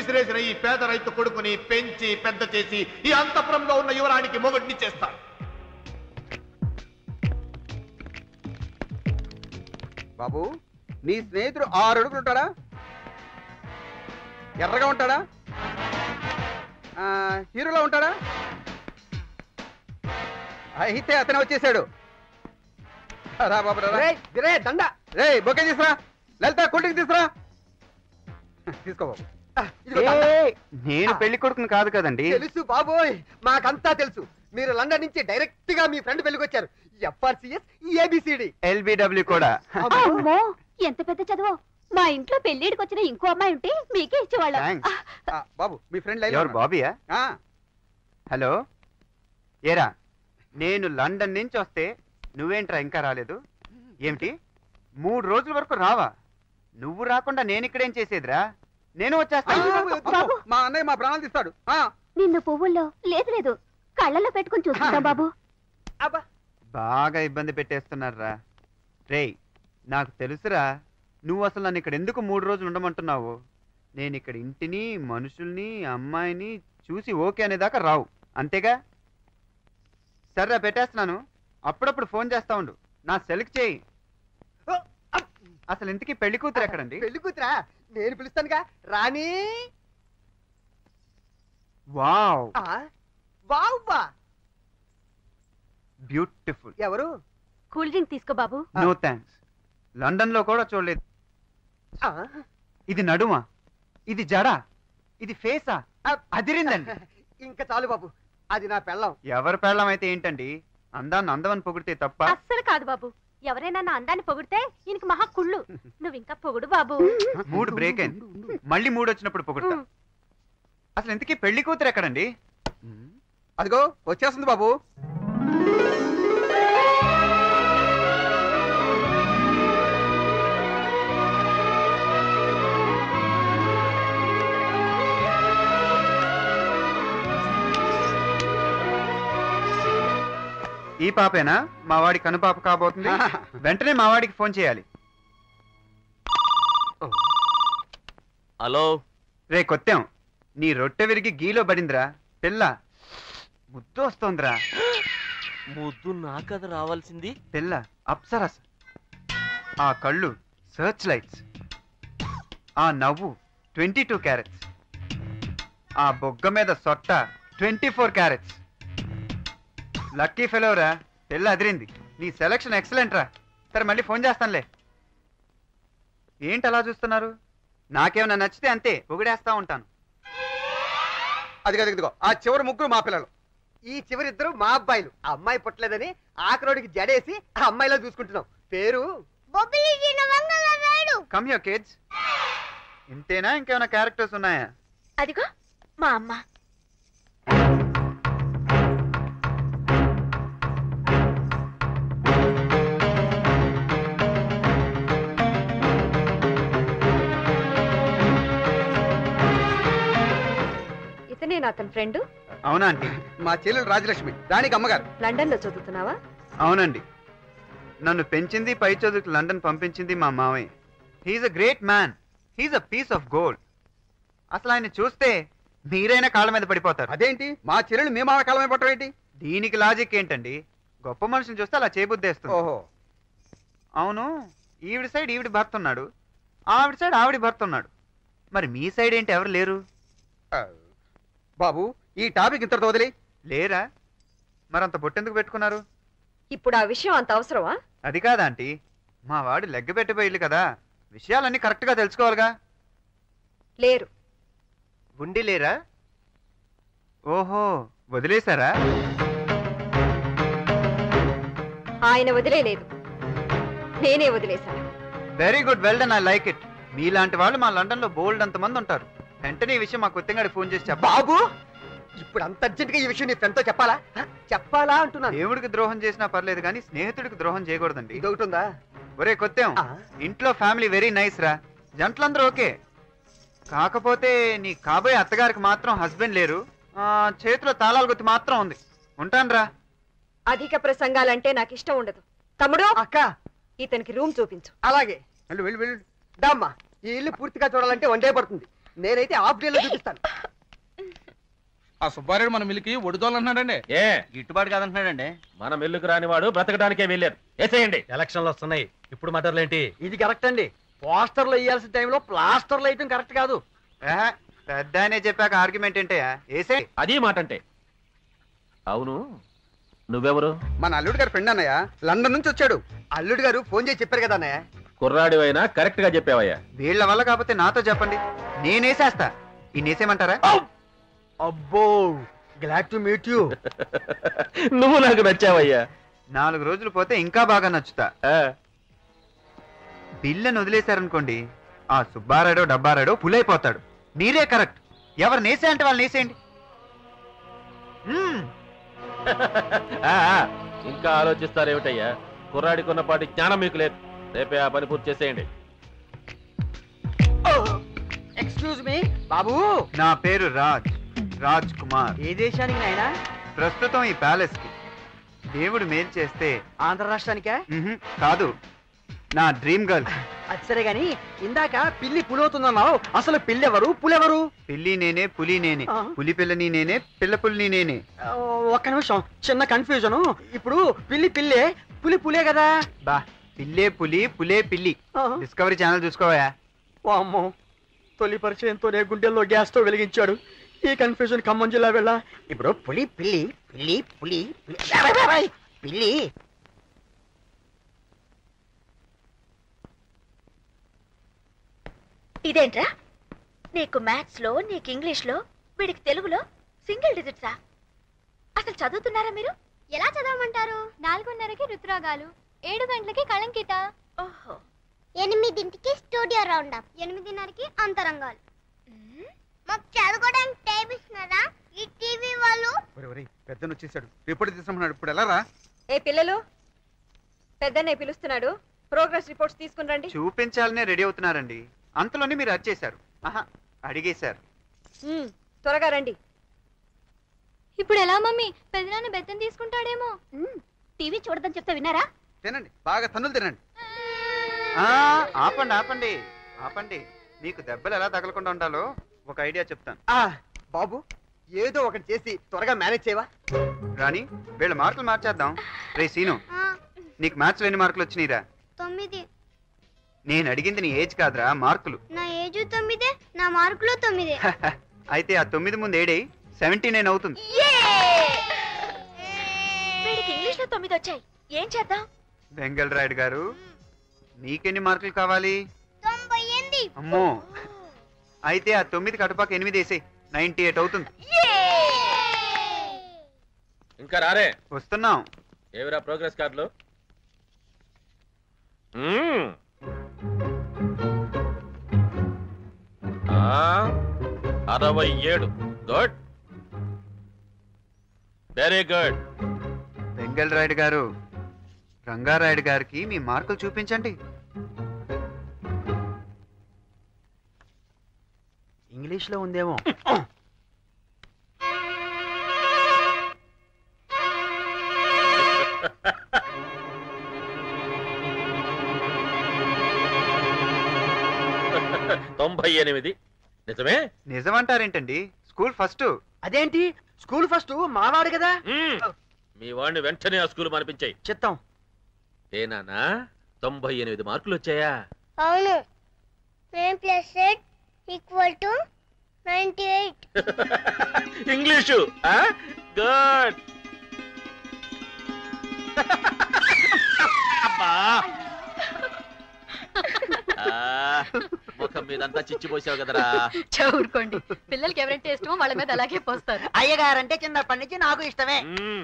విసిరేసిన ఈ పేద రైతు కొడుకుని పెంచి పెద్ద చేసి ఈ అంతపురంలో ఉన్న యువరానికి మొగుడిని చేస్తాను బాబు నీ స్నేహితుడు ఆరు అడుగులు ఉంటాడా ఎర్రగా ఉంటాడా ఆ, హీరోలా ఉంటాడా అయితే అతనే వచ్చేసాడు రా బాబు రా, రా. దండ రే బొకే తీసురా లలిత కూల్డ్రింక్ తీసురా తీసుకో బాబు ఇదిగో దండ. నేను పెళ్లి కొడుకుని కాదు కదండి తెలుసు బాబోయ్ మాకంతా తెలుసు మీరు లండన్ నుంచి డైరెక్ట్ గా మీ ఫ్రెండ్ పెళ్లికి వచ్చారు ఎఫ్ఆర్సిఎస్ ఏబిసిడి ఎల్బిడబ్ల్యూ కూడా అమ్మో ఎంత పెద్ద చదువు మా ఇంట్లో పెళ్లిడికి వచ్చిన ఇంకో అమ్మాయి ఉంటే మీకే ఇచ్చేవాళ్ళం థ్యాంక్స్ ఆ, బాబు మీ ఫ్రెండ్ లైన్ ఎవరు బాబీయా హలో ఏరా నేను లండన్ నుంచి వస్తే నువ్వేంట్రా ఇంకా రాలేదు ఏమిటి మూడు రోజుల వరకు రావా నువ్వు రాకుండా నేను ఇక్కడేం చేసేదిరా నేను వచ్చేస్తాను మా అన్నయ్య మా ప్రాణాలు తీస్తాడు ఆ, నిన్ను పువ్వుల్లో లేదు లేదు కళ్ళలో పెట్టుకుని చూసుకుంటాం బాబు అబ్బా బాగా ఇబ్బంది పెట్టేస్తున్నారా రేయ్ నాకు తెలుసురా నువ్వు అసలు నన్ను ఇక్కడ ఎందుకు మూడు రోజులు ఉండమంటున్నావు నేను ఇక్కడ ఇంటిని మనుషుల్ని అమ్మాయిని చూసి ఓకే అనేదాకా రావు అంతేగా సర్రా పెట్టేస్తున్నాను అప్పుడప్పుడు ఫోన్ చేస్తా ఉండు నా సెలెక్ట్ చేయి అసలు ఇంతకీ పెళ్లి కూతురు ఎక్కడండి పెళ్లి కూతురా నేను పిలుస్తానుగా రాణి వావ్ ఆ, వావ్ బా బ్యూటిఫుల్ ఎవరు కూల్ డ్రింక్ తీసుకో బాబు నో థ్యాంక్స్ లండన్ లో కూడా చూడలేదు ఆ, ఇది నడుమా ఇది జడా ఇది ఫేసా ఆ, అదిరిందండి ఇంకా చాలు బాబు అది నా పెళ్ళం ఎవరి పెళ్ళం అయితే ఏంటండి అందాన్ని అందమని పొగిడితే తప్ప అస్సలు కాదు బాబు ఎవరైనా నా అందాన్ని పొగిడితే ఈయనకి మహా కుళ్ళు నువ్వు ఇంకా పొగుడు బాబు మూడు బ్రేక్ అయింది మళ్ళీ మూడు వచ్చినప్పుడు పొగుడతా అసలు ఇంతకీ పెళ్లి కూతురు ఎక్కడండి అదిగో వచ్చేస్తుంది బాబు ఈ పాపేనా మా వాడి కనుపాప కాబోతుంది వెంటనే మా వాడికి ఫోన్ చేయాలి హలో రే కొత్తాం నీ రొట్టె విరిగి గీలో పడిందిరా పిల్ల ముద్దు వస్తోందిరా ముద్దు నాకది రావాల్సింది పిల్ల అప్సరస్ ఆ కళ్ళు సర్చ్ లైట్స్ ఆ నవ్వు ట్వంటీ టూ క్యారెట్స్ ఆ బొగ్గ మీద సొట్ట ట్వంటీ ఫోర్ క్యారెట్స్ లక్కీ ఫెలోరా పిల్ల అదిరింది నీ సెలక్షన్ ఎక్సలెంట్ రా సరే మళ్ళీ ఫోన్ చేస్తానులే ఏంటి అలా చూస్తున్నారు నాకేమైనా నచ్చితే అంతే పొగిడేస్తా ఉంటాను అదిగో అదిగో ఆ చివరి ముగ్గురు మా పిల్లలు ఈ చివరిద్దరు మా అబ్బాయిలు ఆ అమ్మాయి పుట్టలేదని ఆఖరోడికి జడేసి ఆ అమ్మాయిలో చూసుకుంటున్నాం పేరు కమ్ యో కిడ్స్ ఇంతేనా ఇంకేమైనా క్యారెక్టర్స్ ఉన్నాయా అదిగో మా అమ్మ ఇతనే నా అతని ఫ్రెండ్ అవునా ఆంటీ మా చెల్లెలు రాజలక్ష్మి దానికి అమ్మగారు లండన్ లో చదువుతున్నావా అవునండి నన్ను పెంచింది పై చదువుకు లండన్ పంపించింది మా మావయ్య he's a great man he's a piece of gold అసలు ఆయన చూస్తే మీరైనా కాళ్ళ మీద పడిపోతారు అదేంటి మా చెల్లెలు మేము ఆమె కాలమే పట్టడం ఏంటి దీనికి లాజిక్ ఏంటండి గొప్ప మనుషుని చూస్తే అలా చేయబుద్దేస్తుంది ఓహో అవును ఈవిడి సైడ్ ఈవిడి భర్త ఉన్నాడు ఆవిడ సైడ్ ఆవిడ భర్త ఉన్నాడు మరి మీ సైడ్ ఏంటి ఎవరు లేరు ఆ, బాబు ఈ టాపిక్ ఇంతటితో వదిలి లేరా మరంత బొట్టెందుకు పెట్టుకున్నారు ఇప్పుడు ఆ విషయం అంత అవసరమా అది కాదా ఆంటీ మా వాడు లెగ్గ పెట్టిపోయిల్లు కదా విషయాలన్నీ కరెక్ట్గా తెలుసుకోవాలిగా లేరు ఉండి లేరా ఓహో వదిలేశారా ఆయన వదిలేలేదు నేనే వదిలేశాను very good well done I like it మీలాంటి వాళ్ళు మా లండన్ లో బోల్డ్ అంత మంది ఉంటారు వెంటనే ఈ విషయం మా కొత్తగాడి ఫోన్ చేసి చెప్పా బాబు ఇప్పుడు అంత అర్జెంట్ గా ఈ విషయం నీ ఫ్రెండ్ తో చెప్పాలా హ? చెప్పాలా అంటున్నాను దేవుడికి ద్రోహం చేసినా పర్లేదు కానీ స్నేహితుడికి ద్రోహం చేయకూడదండి ఇదొకటి ఉందా ఒరే కొత్తేం ఆ, ఇంట్లో ఫ్యామిలీ వెరీ నైస్ రా జంటలందరూ ఓకే కాకపోతే నీ కాబోయే అత్తగారికి మాత్రం హస్బెండ్ లేరు ఆ, చేతిలో తాళాలు గుర్తు మాత్రం ఉంది ఉంటాను రా అధిక ప్రసంగాలంటే నాకు ఇష్టం ఉండదు తమ్ముడు అక్క ఇతనికి రూమ్ చూపించు అలాగే వెళ్ళు వెళ్ళు వెళ్ళు దామ్మా ఈ ఇల్లు పూర్తిగా చూడాలంటే వన్ డే పడుతుంది నేనైతే హాఫ్ డేలో చూపిస్తాను ఆ సుబ్బారెడ్డి మన మిల్లికి ఒడిదోలన్నాడండి ఏ గిట్టుబాటు కాదంటున్నాడండి మన మిల్లుకు రానివాడు బ్రతకడానికే వెళ్ళారు వేసేయండి ఎలక్షన్లు వస్తున్నాయి ఇప్పుడు మటర్లేంటి ఇది కరెక్ట్ అండి పోస్టర్లు వేయాల్సిన టైంలో ప్లాస్టర్లు వేయటం కరెక్ట్ కాదు ఆహా, పెద్ద ఆయనే చెప్పాక ఆర్గ్యుమెంట్ ఏంటే ఏసే అది మాట అంటే అవును నువ్వెవరు మన అల్లుడు గారి ఫ్రెండ్ అన్నయ్య లండన్ నుంచి వచ్చాడు అల్లుడు గారు ఫోన్ చేసి చెప్పారు కదా అన్నయ్య కుర్రాడివైనా కరెక్ట్ గా చెప్పావయ్యా వీళ్ళ వల్ల కాకపోతే నాతో చెప్పండి నేనేసేస్తా ఈ నేసేమంటారా అబ్బో గ్లాడ్ టు మీట్ యూ నువ్వు నాకు నచ్చావయ్యా నాలుగు రోజులు పోతే ఇంకా బాగా నచ్చుతా ఆ, బిల్లని వదిలేశారనుకోండి ఆ సుబ్బారాడో డబ్బారాడో పులైపోతాడు మీరే కరెక్ట్ ఎవరు నేసే అంటే వాళ్ళు నేసేయండి మ్మ్. ఆ, ఆ, ఇంకా ఆలోచిస్తారేమిటయ్యా కుర్రాడికున్నపాటి జ్ఞానం మీకు లేదు రేపే ఆ పని పూర్తి చేసేయండి ఎక్స్క్యూజ్ మీ బాబు నా పేరు రాజ్ రాజ్ కుమార్ ఏ దేశానికి నాయనా ప్రస్తుతం ఈ ప్యాలెస్ కి దేవుడు మేలు చేస్తే ఆంధ్ర రాష్ట్రానికా మ్హూ, కాదు నా డ్రీమ్ గర్ల్ అది సరే గాని ఇందాక పిల్లి పులవుతుందన్నావు అసలు పిల్లి ఎవరు పులెవరు పిల్లి నేనే పులి నేనే ఆ. పులి పిల్లని నేనే పిల్ల పుల్ని నేనే ఆ, ఒక్క నిమిషం చిన్న కన్ఫ్యూజన్ ఇప్పుడు పిల్లి పిల్లే పులి పులే కదా బా పిల్లే పులి పులే పిల్లి ఆ. డిస్కవరీ ఛానల్ చూసుకోవా ఓ అమ్మో తొలి పరిచయంతోనే గుండెల్లో గ్యాస్ తో వెలిగించాడు ఈ కన్ఫ్యూజన్ ఖమ్మం జిల్లా వెళ్ళ ఇప్పుడు పులి పిల్లి పిల్లి పులి పిల్లి అబ్బా, అబ్బా, అబ్బా, పిల్లి ఇదేంట్రా నీకు మ్యాథ్స్ లో నీకు ఇంగ్లీష్ లో వీడికి తెలుగులో సింగిల్ డిజిట్సా అసలు చదువుతున్నారా మీరు ఎలా చదవమంటారు నాలుగున్నరకి రుతురాగాలు ఏడు గంటలకి కళంకిత ఓహో ఎనిమిదింటికి స్టూడియో రౌండ్ అప్ ఎనిమిదిన్నరకి అంతరంగాలు మాకు చదువుకోవడానికి టైం ఇస్తున్నారా ఈ టీవీ వాళ్ళు పెద్దను వచ్చేసాడు రిపోర్ట్ తీసుకున్నాడు ఇప్పుడు ఎలా రా ఏ పిల్లలు పెద్దనే పిలుస్తున్నాడు ప్రోగ్రెస్ రిపోర్ట్స్ తీసుకుని రండి చూపించాలనే రెడీ అవుతున్నారండి అంతలోనే మీరు అరిచేశారు ఆహా అడిగేశారు ఉమ్, త్వరగా రండి ఇప్పుడు ఎలా మమ్మీ పెద్దనాన్న బెత్తం తీసుకుంటాడేమో టీవీ చూడదని చెప్తే విన్నారా తినండి బాగా తన్నులు తినండి ఆ, ఆపండి ఆపండి ఆపండి మీకు దెబ్బలు ఎలా తగలకుండా ఉండాలో ఒక ఐడియా చెప్తాను ఆ, బాబు ఏదో ఒకటి చేసి త్వరగా మేనేజ్ చేయవా రాణి వీళ్ళ మార్కులు మార్చేద్దాం రే సీను నీకు మ్యాథ్స్ ఎన్ని మార్కులు వచ్చినాయిరా తొమ్మిది నేను అడిగింది నీ ఏజ్ కాదురా మార్కులు నా ఏజ్ తొమ్మిదే నా మార్కులు తొమ్మిదే అయితే ఆ తొమ్మిది ముందు ఏడై సెవెంటీ నైన్ అవుతుంది వీడికి ఇంగ్లీష్ లో తొమ్మిది వచ్చాయి ఏం చేద్దాం బెంగల్ రాయుడు గారు నీకెన్ని మార్కులు కావాలి తొంభై ఎనిమిది అమ్మో అయితే ఆ తొమ్మిది కటుపాక ఎనిమిది వేసే నైన్టీ ఎయిట్ అవుతుంది ఇంకా రారే వస్తున్నాం ఏవిరా ప్రోగ్రెస్ కార్డులు మ్మ్. ఆ, అరవై ఏడు good very good Bengal Rayudu garu Rangarayudu గారికి మీ మార్కులు చూపించండి ఇంగ్లీష్ లో ఉందేమో తొంభై ఎనిమిది నిజమే నిజమంటారేంటండి స్కూల్ ఫస్ట్ అదేంటి స్కూల్ ఫస్ట్ మావాడు కదా మ్మ్. మీ వాడిని వెంటనే ఆ స్కూల్ మనిపించాయి చిత్తం ఏనానా తొంభై ఎనిమిది మార్కులు వచ్చాయా అవును nine plus eight equal to ninety eight English good ముఖం మీదంతా చిచ్చిపోసావు కదరా చదువుకోండి పిల్లలకి ఎవరంటే ఇష్టమో వాళ్ళ మీద అలాగే పోస్తారు అయ్యగారంటే చిన్నప్పటి నుంచి నాకు ఇష్టమే మ్మ్.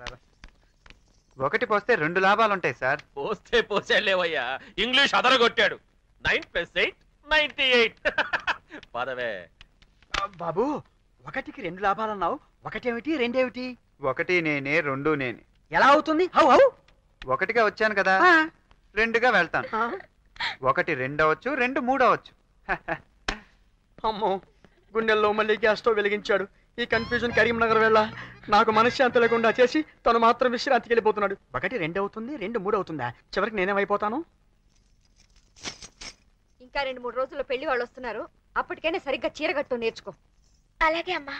ఒకటి పోస్తే రెండు లాభాలు ఉంటాయి సార్ పోస్తే పోసేలేవయ్యా ఇంగ్లీష్ అదరగొట్టాడు nine plus eight ninety eight పదవే బాబు ఒకటికి రెండు లాభాలన్నావు ఒకటేమిటి రెండేమిటి ఒకటి నేనే రెండు నేనే ఎలా అవుతుంది హౌ హౌ ఒకటిగా వచ్చాను కదా ఆ, రెండుగా వెళ్తాను ఆ, ఒకటి రెండు అవ్వచ్చు రెండు మూడు అవ్వచ్చు అమ్మో గుండెల్లో మళ్ళీ గ్యాస్ తో వెలిగించాడు ఈ కన్ఫ్యూజన్ కరీంనగర్ వెళ్ళ నాకు మనశ్శాంతి లేకుండా చేసి తను మాత్రం విశ్రాంతికి వెళ్ళిపోతున్నాడు ఒకటి రెండు అవుతుంది రెండు మూడు అవుతుందా చివరికి నేనేమైపోతాను ఇంకా రెండు మూడు రోజుల్లో పెళ్లి వాళ్ళు వస్తున్నారు అప్పటికైనా సరిగ్గా చీరగట్టు నేర్చుకో అలాగే అమ్మా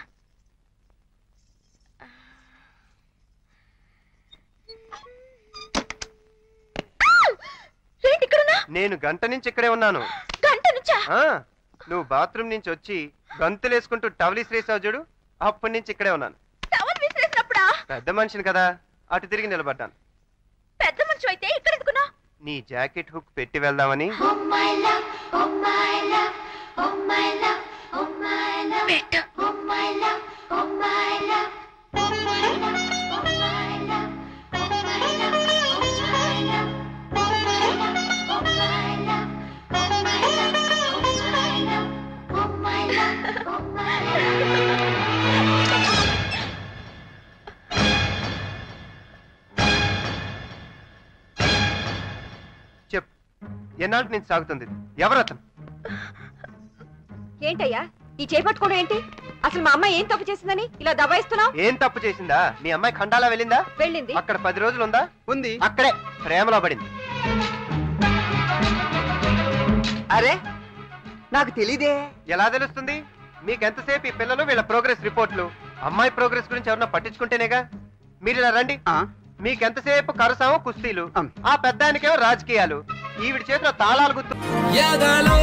ఏంటి ఇక్కడున్నా నేను గంట నుంచి ఇక్కడే ఉన్నాను గంట నుంచా ఆ, నువ్వు బాత్రూమ్ నుంచి వచ్చి గంతులేసుకుంటూ టవలీస్ రేసావు చూడు అప్పటి నుంచి ఇక్కడే ఉన్నాను టవల్ విసిరేసినప్పుడా పెద్ద మనిషిని కదా అటు తిరిగి నిలబడ్డాను పెద్ద మనిషి అయితే ఇక్కడ ఎందుకున్నా నీ జాకెట్ హుక్ పెట్టి వెళ్దామని పెట్టు చెప్పు ఎన్నాళ్ళకి నుంచి సాగుతుంది ఇది? ఎవరతను ఏంటయ్యా ఈ చేపట్టుకోవడం ఏంటి అసలు మా అమ్మ ఏం తప్పు చేసిందని ఇలా దబాయిస్తున్నావు ఏం తప్పు చేసిందా మీ అమ్మాయి ఖండాలా వెళ్ళిందా వెళ్ళింది అక్కడ పది రోజులు ఉందా ఉంది అక్కడే ప్రేమలో పడింది అరే నాకు తెలీదే ఎలా తెలుస్తుంది మీకెంతసేపు ఈ పిల్లలు వీళ్ళ ప్రోగ్రెస్ రిపోర్ట్లు అమ్మాయి ప్రోగ్రెస్ గురించి ఎవరన్నా పట్టించుకుంటేనేగా మీరు ఇలా రండి ఆ, మీకెంతసేపు కరసాము కుస్తీలు అమ్. ఆ పెద్దానికేమో రాజకీయాలు ఈవిడి చేతిలో తాళాలు గుర్తు ఎదలో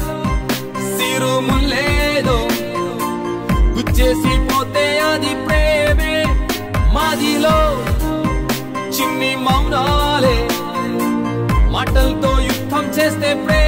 సిరుములేదో గుచ్చేసి పోతే అది ప్రేమే మాదిలో చిన్ని మౌనాలే మాటలతో యుద్ధం చేస్తే ప్రేమ